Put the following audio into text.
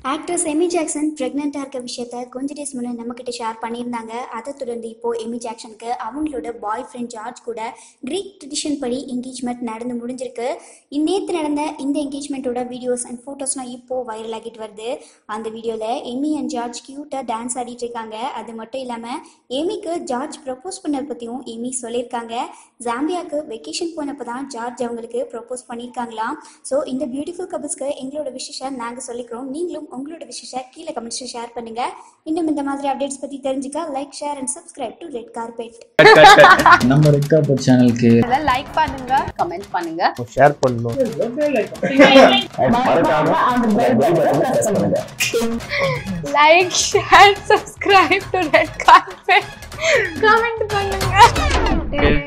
actress Amy Jackson ப்ரெக்னெண்ட்டாக இருக்க விஷயத்த கொஞ்ச டேஸ் முன்னே நம்மக்கிட்ட ஷேர் பண்ணியிருந்தாங்க அதை தொடர்ந்து இப்போது எமி ஜாக்சனுக்கு அவங்களோட பாய் ஃப்ரெண்ட் ஜார்ஜ் கூட கிரீக் ட்ரெடிஷன் படி என்கேஜ்மெண்ட் நடந்து முடிஞ்சிருக்கு நேற்று நடந்த இந்த என்கேஜ்மெண்ட்டோட வீடியோஸ் அண்ட் ஃபோட்டோஸ்லாம் இப்போது வைரல் ஆகிட்டு வருது அந்த வீடியோவில் எமி அண்ட் ஜார்ஜ் க்யூட்டாக டான்ஸ் ஆடிட்டு இருக்காங்க அது மட்டும் இல்லாமல் எமிக்கு ஜார்ஜ் ப்ரப்போஸ் பண்ண பற்றியும் எமி சொல்லியிருக்காங்க ஜாம்பியாவுக்கு வெக்கேஷன் போனப்போ தான் ஜார்ஜ் அவங்களுக்கு ப்ரப்போஸ் பண்ணியிருக்காங்களாம் ஸோ இந்த பியூட்டிஃபுல் கபிள்ஸ்க்கு எங்களோட விஷயத்தை நாங்கள் சொல்லிக்கிறோம் நீங்களும் உங்களோட விஷயத்தை கீழே கமெண்ட்ஸில் ஷேர் பண்ணுங்க இன்னும் இந்த மாதிரி அப்டேட்ஸ் பற்றி தெரிஞ்சுக்க like share and subscribe to red carpet நம்ம ரெட் கார்பெட் சேனலுக்கு லைக் பண்ணுங்க கமெண்ட் பண்ணுங்க ஷேர் பண்ணணும் like share subscribe to red carpet comment பண்ணுங்க